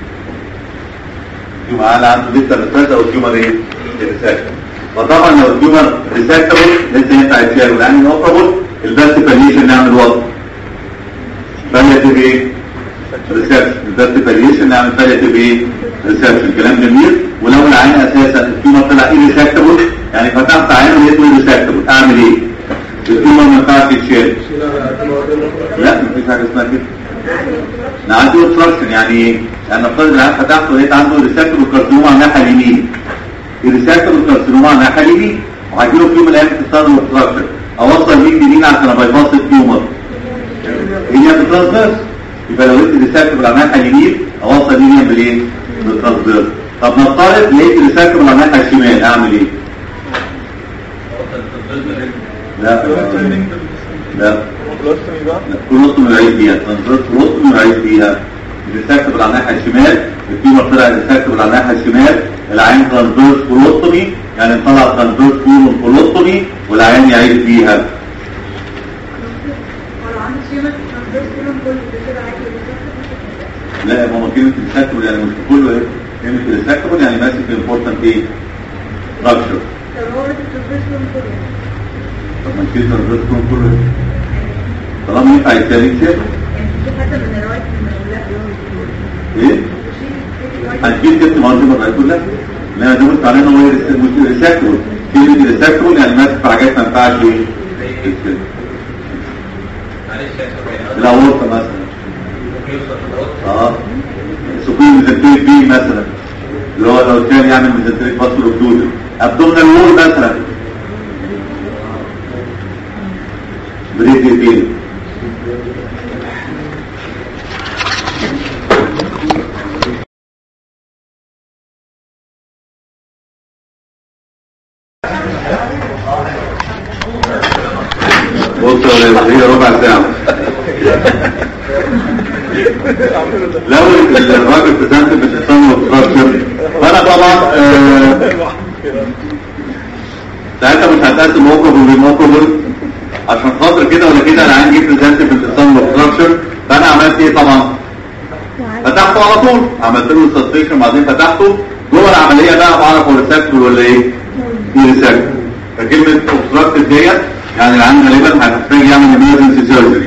تيومر على عنده لسه ريسكت او تيومر ايه ريسكت فطبعا لو التيومر ريسكتبل لسه ينفع يتشال والان اوبرابل الباست باليشن نعمل وضع باليتيف ايه ريسبشن الباست باليشن نعمل باليتيف ايه ريسبشن كلام جميل ولو العين اساسا التيومر طلع ايه ريسكتبل يعني فتحت عينه لقيته ريسكتبل اعمل ايه التيومر ما ينفعش يتشال لا مفيش حاجه اسمها كده نعدي اوبستراكشن يعني ايه؟ يعني نفترض العيان فتحته لقيت عنده ريسبتور كارسينوما على الناحيه اليمين الريسبتور كارسينوما على الناحيه اليمين وهجيله في يوم من الايام تستخدم اوبستراكشن اوصل مين بمين عشان ابايباص التيومر هي بالترانسفيرس يبقى لو لقيت ريسبتور على الناحيه اليمين اوصل مين بالايه؟ بالترانسفيرس طب نفترض لقيت ريسبتور على الناحيه الشمال اعمل ايه؟ لا لا كلوستوم العيد فيها تنظير كلوستوم العيد فيها الريسكتبل على الناحيه الشمال التيومر طلع الريسكتبل على الناحيه الشمال العين ترانزفيرس كولوستومي يعني طلع ترانزفيرس كولون كولوستومي والعين يعيد فيها ولو عندي سيومة ترانسفيرس كلهم كل ده كده عادي ولا لا يا ماما كلمه ريسكتبل يعني مش كله ايه كلمه ريسكتبل يعني ماسك الامبورتنت ايه ستراكشر طب هو ريت الترانسفيرس كلهم كل يعني طب ما نشيل ترانزفيرس كولون كله طالما ينفع يتشال يتشال يعني في حتى من الروايات من لا يوم ايه هنجيب كابت مرضي مرة يقول لك لا ده مش معناه ان هو مش ريساكتبل كلمة ريساكتبل يعني ماسك في حاجات ما ينفعش ايه يتشال. الاورطة مثلا اه سكون ميزنتريك بي مثلا اللي هو لو كان يعمل ميزنتريك باسل اوبدودل ابدومينال وول مثلا بريد ايدين بص يا ولاد هي ربع ساعة لو الراجل بريزنت بالتصنع والستراكشر فانا طبعا آه، ساعتها مش هتقسم موقف وبالموقف عشان خاطر كده ولا كده انا عندي بريزنت بالتصنع والستراكشر فانا عملت ايه طبعا فتحته على طول عملت له السسبيشن بعدين فتحته جوه العمليه بقى بعرف هو ريسبتور ولا ايه؟ ايه ريسبتور فكلمه اوبستراكتيف ديت يعني العيان غالبا هتحتاج يعمل emergency surgery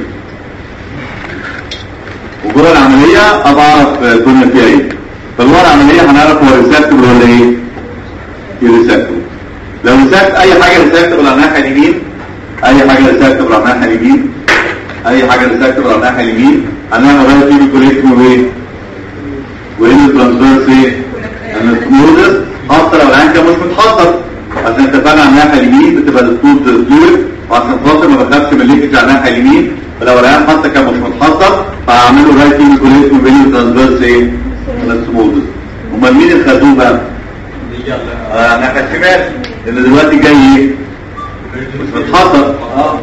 وجوه العمليه ابقى اعرف كنا فيها ايه فجوه العمليه هنعرف هو ريسبتور ولا ايه؟ ايه ريسبتور لو ريسبت اي حاجه ريسبتور على الناحيه اليمين اي حاجه ريسبتور على الناحيه اليمين اي حاجه ريسبتور على الناحيه اليمين هنعمل رايت تيبي كوليكتور وايه؟ وايه الترانسفيرس ايه؟ السموذس حتى لو العين كان مش متحضر عشان اتفقنا على الناحيه اليمين بتبقى السموذ فلويد وعشان خاطر ما بخافش من الليكج على الناحيه اليمين فلو العين حتى كان مش متحضر فهعمل له رايت تيبي كوليكتور بين الترانسفيرس ايه؟ السموذس امال مين اللي خدوه بقى؟ آه الناحيه الشمال اللي دلوقتي جاي ايه؟ مش متحضر اه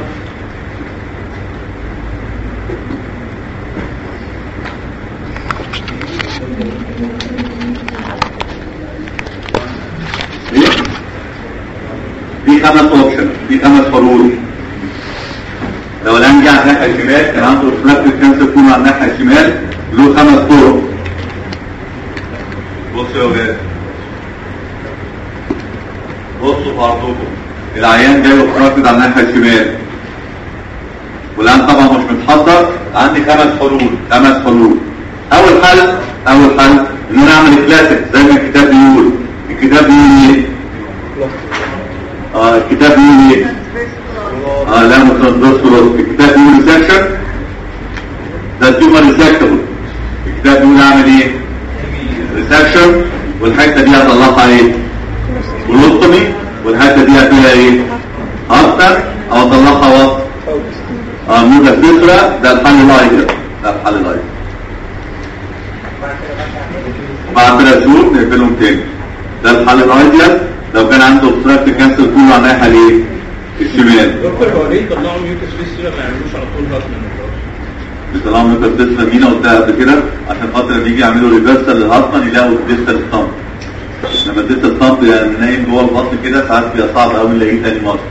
ايه؟ في خمس اوبشن في خمس حلول لو الان جه على الناحيه الشمال كان عنده ريفراكتيف كانسر يكون على الناحيه الشمال له خمس طرق بصوا يا ولاد بصوا في عرضكم العيان جاي ريفراكتيف على الناحيه الشمال والان طبعا مش متحضر عندي خمس حلول خمس حلول اول حل اول حل ان انا اعمل كلاسيك زي ما الكتاب بيقول الكتاب بيقول ايه اه الكتاب بيقول ايه اه لا مش ترانسفيرس الكتاب بيقول ريسكشن ده التيومر ريسكتبل الكتاب بيقول اعمل ايه ريسكشن والحته دي هطلعها ايه كولوستومي والحته دي فيها ايه اكتر او اطلعها وسط اه موجة فكرة ده الحل الايضا ده الحل الايضا بعد ثلاث شهور نقفلهم تاني ده الحل الايديال لو كان عنده obstructive cancer كله على الناحيه الايه؟ الشمال دكتور هو ليه طلعوا ميوكس في السيرة ما يعملوش على طول هاتمان بيطلعوا من الديستال مينا قلتها قبل كده عشان خاطر لما يجي يعملوا ريفرسال للهضمه يلاقوا الديستال ستامب لما الديستال ستامب يعني نايم جوه البطن كده ساعات بيبقى صعب قوي نلاقيه تاني مره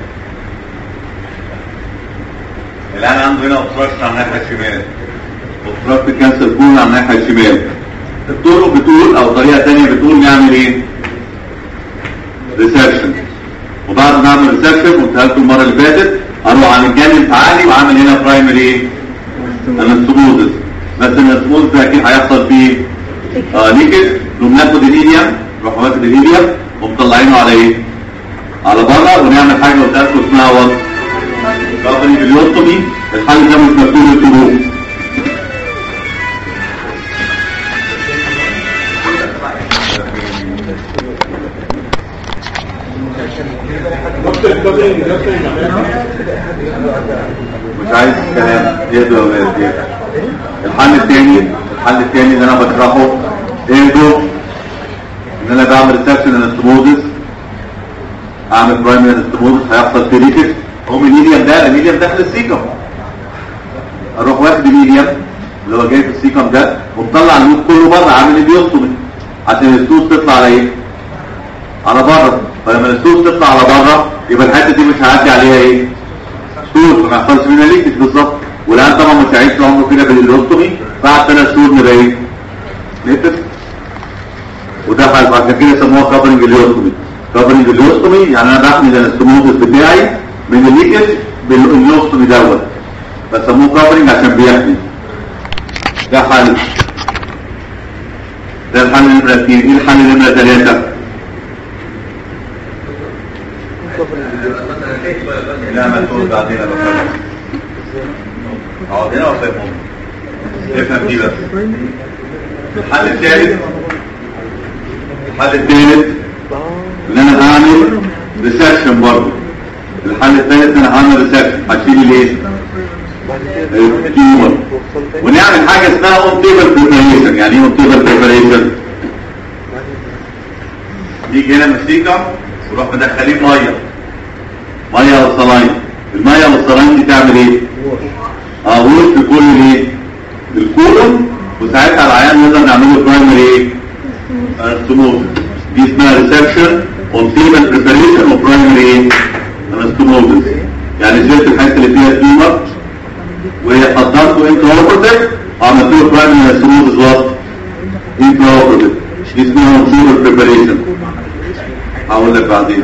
الان عنده هنا obstruction على الناحيه الشمال obstructive كانسر كون على الناحيه الشمال الطرق بتقول او طريقه ثانيه بتقول نعمل ايه؟ ريسبشن وبعد ما اعمل ريسبشن قلتها لكم المره اللي فاتت اروح عن الجانب عالي وعامل هنا برايمري ايه؟ انستموزس بس الانستموزس ده اكيد هيحصل فيه اه ليكج نقوم ناخد الهيليوم نروح واخد الهيليوم ومطلعينه على ايه؟ على بره ونعمل حاجه قلت لكم اسمها وات كفري باليوتومي الحل ده مش مكتوب التبوك دكتور الكوبري دكتور مش عايز كلام يهدوا يا ولاد يهدوا. الحل الثاني الحل الثاني اللي انا بشرحه اهدوا ان انا بعمل ريسبشن انستموزس اعمل برايمري انستموزس هيحصل فيه ليكج هم الميديم ده الميديم داخل السيكم اروح واخد الميديم اللي هو جاي في السيكم ده ومطلع النوت كله بره عامل الديوستومي عشان السوس تطلع على ايه؟ على بره فلما السوس تطلع على بره يبقى الحته دي مش هيعدي عليها ايه؟ سور ما يحصلش منها ليكج بالظبط والان طبعا مش هيعيش طول عمره كده بالاندوستومي بعد ثلاث شهور نبقى ايه؟ نقفل وده حل عشان كده يسموها كفرنج اليوستومي كفرنج اليوستومي يعني انا بحمل الاستموزس بتاعي من الليكج باليوستومي دوت بسموه كفرنج عشان بيحمي ده حل ده الحل نمرة اثنين ايه الحل نمرة ثلاثة؟ لا ما تقول بعدين انا بفهم اقعد هنا وافهمهم افهم دي بس الحل الثالث الحل الثالث ان انا هعمل ريسبشن برضه الحل الثالث ان انا هعمل ريسبشن هشيل الايه؟ التيومر ونعمل حاجه اسمها اون تيبل بريباريشن يعني ايه اون تيبل بريباريشن؟ نيجي هنا مسيكه ونروح مدخلين ميه ميه وصلاين الميه والصلاين دي تعمل ايه؟ اه وش في كل الايه؟ الكولون وساعتها العيان نقدر نعمل له برايمري ايه؟ انستموز دي اسمها ريسبشن اون تيبل بريباريشن وبرايمري ايه؟ انستموز يعني شلت الحته اللي فيها التيومر وهي حضرته انت اوبرتيف عملت له برايمري انستموز وات؟ انت اوبرتيف دي اسمها اون تيبل بريباريشن هقول لك بعدين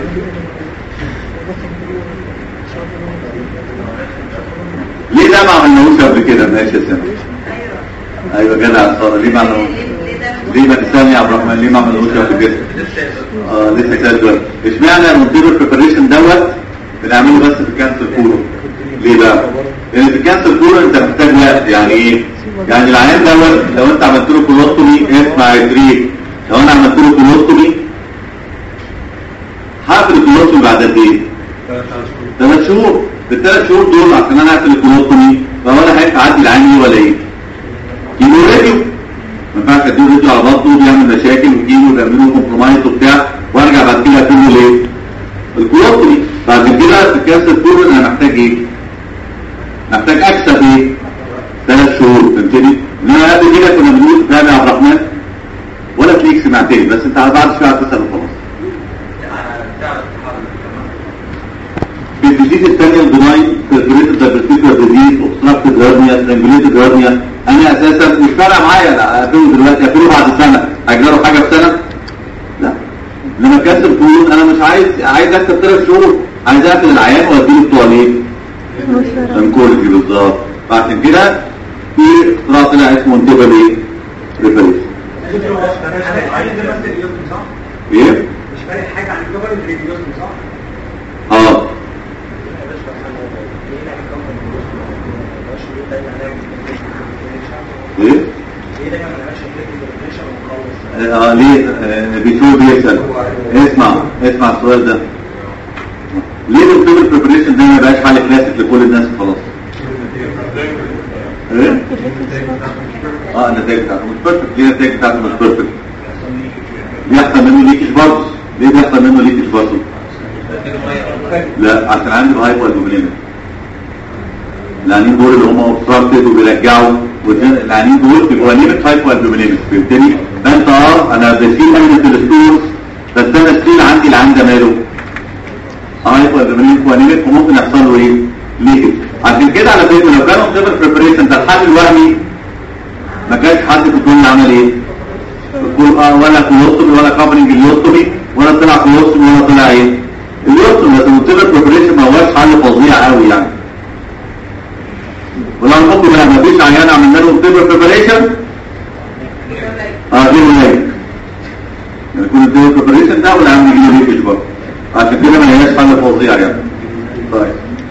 ليه ده ما عملناهوش قبل كده ماشي يا سامي ايوه جدع ساره ليه ما عملناهوش ليه ما تسالني يا عبد الرحمن ليه ما عملناهوش قبل كده اه لسه كده دلوقتي اشمعنى المونتيرو بريباريشن دوت بنعمله بس في الكانسر كولون ليه بقى لان في الكانسر كولون انت محتاج وقت يعني ايه يعني العيان دوت لو انت عملت له كولوستومي اسمع يا جريك لو انا عملت له كولوستومي هقفل الكولوستومي بعد قد ايه ثلاث شهور في الثلاث شهور دول عشان انا اقفل الكولوستومي فولا هينفع اعدي العين ولا ايه يجيبوا راديو ما ينفعش اديله راديو على بطنه بيعمل مشاكل ويجيبوا ويعملوا كومبرومايز وبتاع وارجع بعد كده اقفل له ايه الكولوستومي بعد كده في الكانسر كله انا محتاج ايه محتاج اكسب ايه ثلاث شهور فهمتني انما قبل كده كنا بنقول فاهم يا عبد الرحمن ولا تليك سمعتني بس انت بعد شويه هتسال وخلاص في الديزيز الثانية البناين perforated diverticular disease obstructed hernia strangulated hernia انا اساسا مش فارقه معايا لا اقفله دلوقتي اقفله بعد سنه هجرى حاجه في سنه لا لما كسر كولون انا مش عايز عايز اكسب ثلاث شهور عايز اقفل العيان واديله بتوع الايه؟ انكولوجي بالظبط فعشان كده في اختراع طلع اسمه انتبه ايه؟ ريفريش ايه؟ مش فارق حاجه عن الكفر الريديوسم صح؟ اه ايه؟ اه ليه آه، بيشوف بيسأل اسمع اسمع السؤال ده ليه الدكتور البريبريشن ده ما بقاش حل كلاسيك لكل الناس خلاص ايه اه النتائج بتاعته مش بيرفكت ليه النتائج بتاعته مش بيرفكت بيحصل منه ليكش برضه ليه بيحصل منه ليك برضه لا عشان عندي هايبر دومينيميك العنين دول اللي هم اوبستراكتد وبيرجعوا والجن- العنين دول بيبقوا انيميك هايبر دومينيميك فهمتني فانت اه انا بشيل انيميك الستورز بس انا ستيل عندي العين ده ماله هايبر دومينيميك وانيميك وممكن يحصل له ايه ليكج عشان كده على فكره لو كانوا سيفر بريبريشن ده الحل الوهمي ما كانش حد في الكون عمل ايه الكون اه ولا كولوستومي ولا كفرنج اليوستومي ولا طلع كولوستومي ولا طلع ايه اليوستومي لكن السيفر بريبريشن ما هوش حل فظيع قوي يعني ولو نحط بقى ما فيش عيان عملنا له سيفر بريبريشن اه دي ولايك يكون السيفر بريبريشن ده ولا عم يجي ليكج برضه عشان كده ما هياش حل فظيع يعني طيب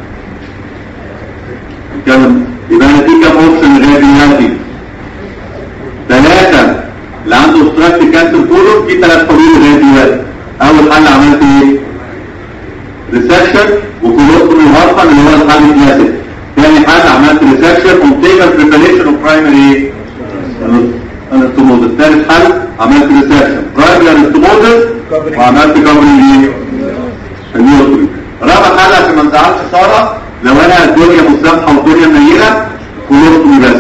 نتكلم يبقى انا في كام اوبشن غير دلوقتي ثلاثة اللي عنده obstructive كانسر كولون في ثلاث حلول لغايه دلوقتي اول حل عملت ايه؟ ريسكشن وكولوستومي وهارفن اللي هو الحل الكلاسيك ثاني حل عملت ريسكشن ومتيجر بريباريشن اوف برايمري ايه؟ انستموزس ثالث حل عملت ريسكشن برايمري انستموزس وعملت كفرنج ايه؟ اليوتري رابع حل عشان ما نزعلش ساره لو انا الدنيا مسامحه والدنيا منيله كولوستومي بس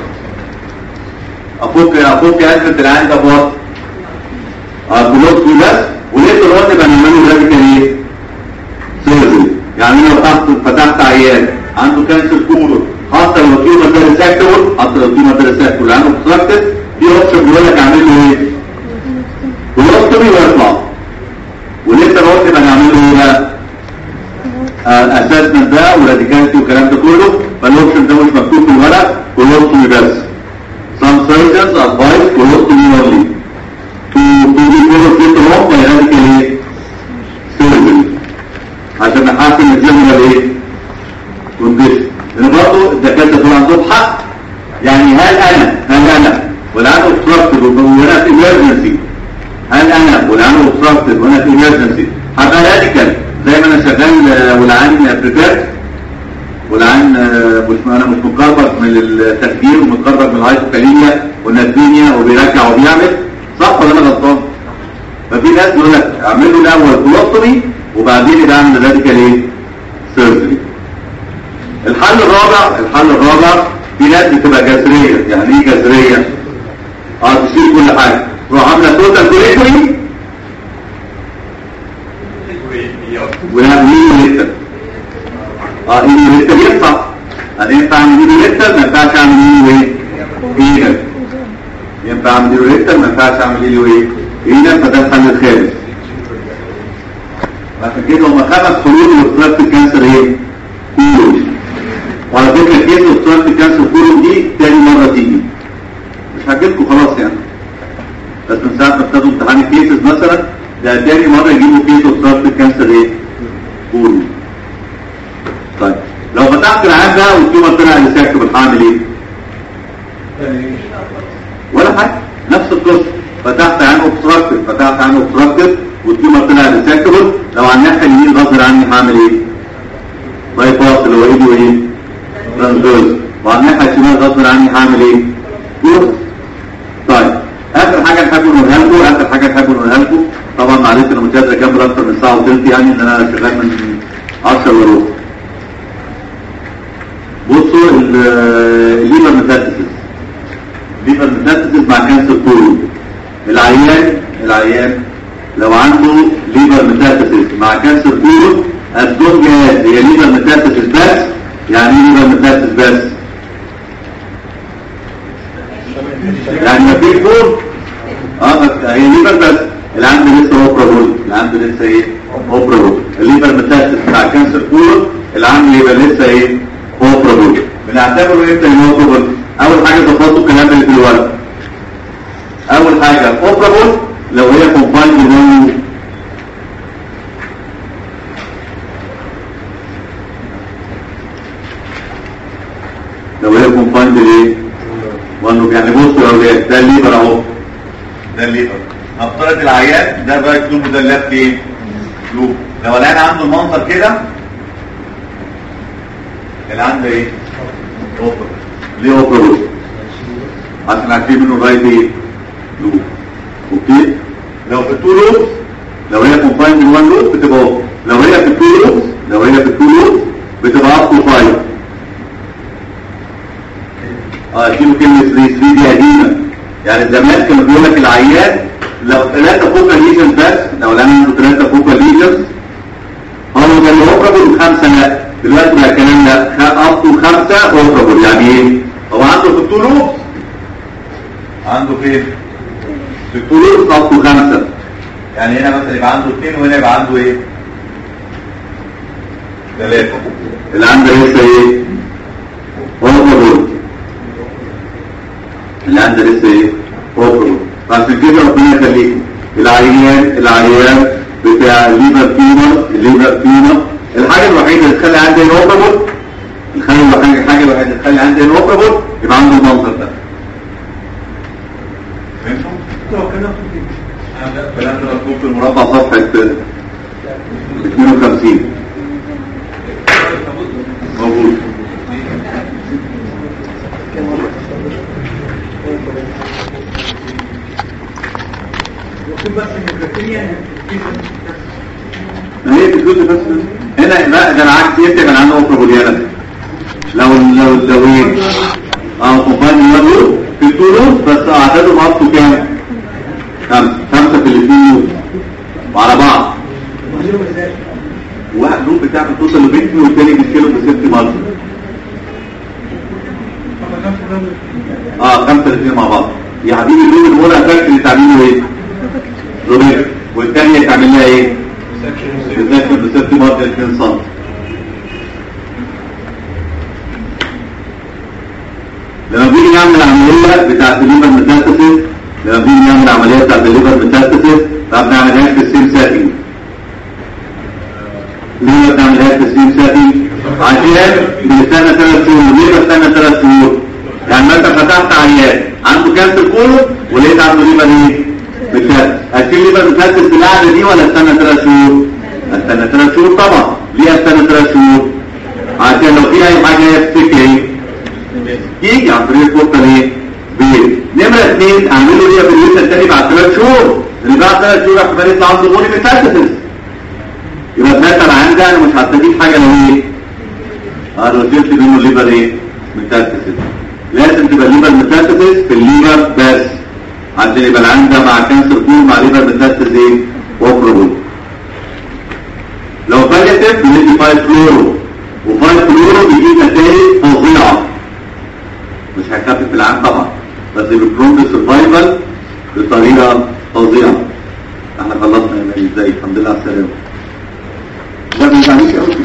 افك افك ازمه العين ده بوط اه كولوستومي بس وليه الوقت بنعمله راديكال ايه؟ سيرجري يعني لو فتحت فتحت عيان عنده كانسر كولون حتى لو في ماتيريال ريسكتور حتى لو في ماتيريال ريسكتور عنده اوبستراكتد في اوبشن بيقول لك اعمل له ايه؟ كولوستومي ويطلع ولسه الوقت بنعمله ايه بقى؟ اساسمنت ده وراديكاليتي والكلام ده كله فالاوبشن ده مش مكتوب في الورق كولوستومي بس some surgeons advise colostomy only to to be colostomy wrong by radical ايه surgery عشان نحسن الجنرال ايه كونديشن لان برضه الدكاتره دول عندهم حق يعني هل انا هل انا والعيان اوبستراكتد وانا في emergency هل انا والعيان اوبستراكتد وانا في emergency هبقى راديكال زي ما انا شغال آه، والعيان بريبيرد والعين آه، مش انا مش متكربج من التفكير ومتكربج من الهايبوكاليميا والنادينيا وبيرجع وبيعمل صح ولا انا غلطان؟ ففي ناس يقول لك اعمل له الاول كولوستومي وبعدين يبقى اعمل راديكال ايه؟ سيرجري. الحل الرابع الحل الرابع في ناس بتبقى جذريه يعني ايه جذريه؟ اه تشيل كل حاجه تروح عامله توتال كوليكتوري ونعمل ليتا اه ايدي لسه بينفع انا ينفع اعمل ايدي لسه ما ينفعش اعمل ايدي ايه ايدك ينفع اعمل ايدي لسه ما ينفعش اعمل ايدي ايه ايدك فده الحل الخامس عشان كده هما خمس حلول لاستراكت الكانسر ايه كولون وعلى فكره كيس استراكت الكانسر كولون دي تاني مره تيجي مش هجيلكوا خلاص يعني بس من ساعه ما ابتدوا امتحان الكيسز مثلا ده تاني مره يجيبوا كيس استراكت الكانسر ايه كولون طيب لو فتحت العام ده والتيومر طلع ريسكتبل هعمل ايه؟ ولا حاجه نفس القصه فتحت عين اوبستراكتد فتحت عين اوبستراكتد والتيومر طلع ريسكتبل لو على الناحيه اليمين غصب عني هعمل ايه؟ باي باس اللي هو ايده ايه؟ ترانسفيرس وعلى الناحيه الشمال غصب عني هعمل ايه؟ كلوز طيب اخر حاجه نحب نقولها لكم اخر حاجه نحب نقولها لكم طبعا معلش انا مش قادر اكمل اكتر من ساعه وثلث يعني ان انا شغال من 10 وربع بصوا ال- الليفر ميتاستاسيس الليفر ميتاستاسيس مع كانسر كولون العيان العيان لو عنده ليفر ميتاستاسيس مع كانسر كولون الدون جهاز هي ليفر ميتاستاسيس بس يعني ايه ليفر ميتاستاسيس بس يعني ما فيش كور اه بس هي ليفر بس اللي عنده لسه اوبرابول اللي عنده لسه ايه اوبرابول الليفر ميتاستاسيس بتاع كانسر كولون اللي عنده يبقى لسه ايه اوبرابول بنعتبره امتى اوبرابول اول حاجه تحطوا الكلام اللي في الورق اول حاجه اوبرابول لو هي كومبايند لو لو هي كومبايند ليه وانه يعني بصوا يا اولاد ده الليفر اهو ده الليفر نفترض العيان ده بقى يكون ده اللاب ايه لوب لو العيان عنده المنظر كده اللي عنده ايه اوبر ليه اوبر عشان عارفين منه رايت ايه لوب اوكي لو في التو لوب لو هي من 1 لوب بتبقى اوف لو هي في التو لوبس لو هي في التو لوبس بتبقى اب تو 5 اه شيلوا كلمه 3 3 دي قديمه يعني زمان كانوا بيقول لك العيان لو ثلاثه فوكال ليجنز بس لو العيان عنده ثلاثه فوكال ليجنز هو كان اوبرابل خمسه لا دلوقتي بقى الكلام ده اب تو خمسه اوبرابل يعني ايه؟ هو عنده في التو لوبس عنده فين؟ في التو لوبس اب تو خمسه يعني هنا مثلا يبقى عنده اثنين وهنا يبقى عنده ايه؟ ثلاثة اللي عنده لسه ايه؟ اوبرابل اللي عنده لسه ايه؟ اوبرابل فعشان كده ربنا يخليكم العيان العيان بتاع الليفر فينر الليفر فينر الحاجه الوحيده اللي تخلي عندي اوبرابل الحاجه الوحيده الحاجه الوحيده اللي تخلي عندي اوبرابل يبقى عنده المنظر ده فهمتوا؟ لو كان مكتوب كده الكلام ده مكتوب في المربع صفحه 52 موجود مكتوب بس ان البكتيريا ما هي بتقول بس هنا لا ده العكس انت كان عنده اوبرابوليانا لو لو لو ايه اه كومباني يقول في الطولوس بس اعدادهم اب كام؟ خمسه خمسه في الاثنين لوب وعلى بعض مهزوم ازاي؟ واحد لوب بتاع توصل لبنتي والتاني بيشيله في ست مرات طب نفس الراجل اه خمسه الاثنين مع بعض يا حبيبي اللوب الاولى افكت اللي تعمله ايه؟ روبيك والثانيه تعمل لها ايه؟ تذاكر بست مرات 2 سم لما بنيجي نعمل عمليه بتاعت الليفر ميتاستاسيس لما بنيجي نعمل عمليه بتاعت الليفر ميتاستاسيس طب نعملها في السيم سيتنج ليه بنعملها في السيم سيتنج عشان بنستنى ثلاث شهور ليه بستنى ثلاث شهور يعني ما انت فتحت عيان عنده كانسر كله ولقيت عنده ليفر ايه ميتاستاسيس هتشيل ليفر ميتاستاسيس في القعده دي ولا استنى ثلاث شهور استنى ثلاث شهور طبعا ليه استنى ثلاث شهور عشان لو في اي حاجه يفتكر ايه يجي عن طريق الفرصه ايه بيت نمره اثنين اعملوا ليه في الويسه الثاني بعد ثلاث شهور اللي بعد ثلاث شهور احتمال يطلع عنده بولي ميتاستاسيس يبقى ساعتها انا عندي انا مش هستفيد حاجه لو ايه اه لو شلت منه ليفر ايه ميتاستاسيس لازم تبقى الليفر ميتاستاسيس في الليفر بس عشان يبقى العين ده مع كانسر كول مع ليفر ميتاستاسيس ايه اوبرابل لو فاجتت بندي 5 فلورو و5 فلورو بيجيب نتائج فظيعه مش هيخفف العام طبعا بس بيبرومد سرفايفل بطريقه فظيعه احنا خلصنا يا مان ازاي الحمد لله على السلامه ما بيزعلوش قوي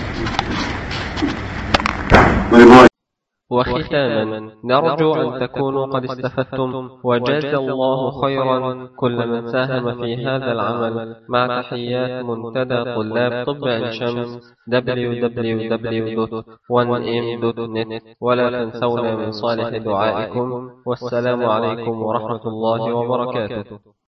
باي باي وختاما نرجو أن تكونوا قد استفدتم وجاز الله خيرا كل من ساهم في هذا العمل مع تحيات منتدى طلاب طب عين شمس www.1m.net ولا تنسونا من صالح دعائكم والسلام عليكم ورحمة الله وبركاته